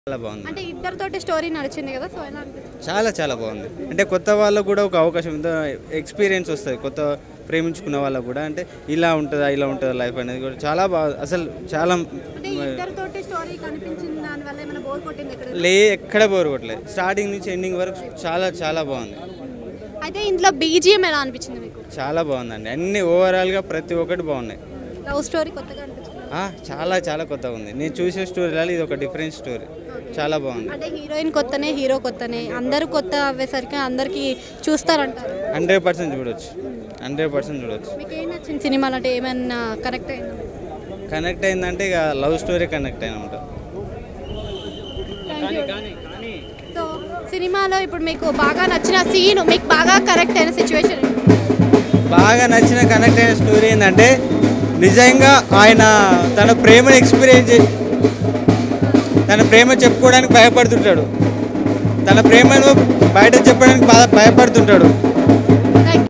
చాలా బాగుంది అంటే ఇద్దరితోటి స్టోరీ నడిచింది కదా సో ఎలా అనిపించింది చాలా చాలా బాగుంది అంటే కొత్త వాళ్ళకు కూడా ఒక అవకాశం ఇంత ఎక్స్పీరియన్స్ వస్తుంది కొత్త ప్రేమించుకున్న వాళ్ళకు కూడా అంటే ఇలా ఉంటుందా ఇలా ఉంటుందా లైఫ్ అనేది కూడా చాలా బాగా అసలు చాలా అంటే ఇద్దరితోటి స్టోరీ కనిపించింది దాని వల్ల ఏమైనా బోర్ కొట్టింది ఇక్కడ లే ఎక్కడ బోర్ కొట్టలేదు స్టార్టింగ్ నుంచి ఎండింగ్ వరకు చాలా చాలా బాగుంది అయితే ఇంట్లో బీజిఎం ఎలా అనిపించింది మీకు చాలా బాగుందండి అన్ని ఓవరాల్గా ప్రతి ఒక్కటి బాగున్నాయి లవ్ స్టోరీ కొత్తగా అనిపించింది ఆ, చాలా చాలా కొత్తగా ఉంది నేను చూసే స్టోరీలలో ఇది ఒక డిఫరెంట్ స్టోరీ చాలా బాగుంది అంటే హీరోయిన్ కొత్తనే హీరో కొత్తనే అందరూ కొత్త అవ్వేసరికి అందరికి చూస్తారంటారు హండ్రెడ్ పర్సెంట్ చూడొచ్చు హండ్రెడ్ పర్సెంట్ చూడొచ్చు మీకు ఏం నచ్చింది సినిమాలు అంటే ఏమైనా కనెక్ట్ అయిందా కనెక్ట్ అయిందంటే ఇక లవ్ స్టోరీ కనెక్ట్ అయిన ఉంటుంది సో సినిమాలో ఇప్పుడు మీకు బాగా నచ్చిన సీన్ మీకు బాగా కరెక్ట్ అయిన సిచ్యువేషన్ బాగా నచ్చిన కనెక్ట్ అయిన స్టోరీ ఏంటంటే నిజంగా ఆయన తన ప్రేమను ఎక్స్పీరియన్స్ చే తన ప్రేమ చెప్పుకోవడానికి భయపడుతుంటాడు తన ప్రేమను బయట చెప్పడానికి బాగా భయపడుతుంటాడు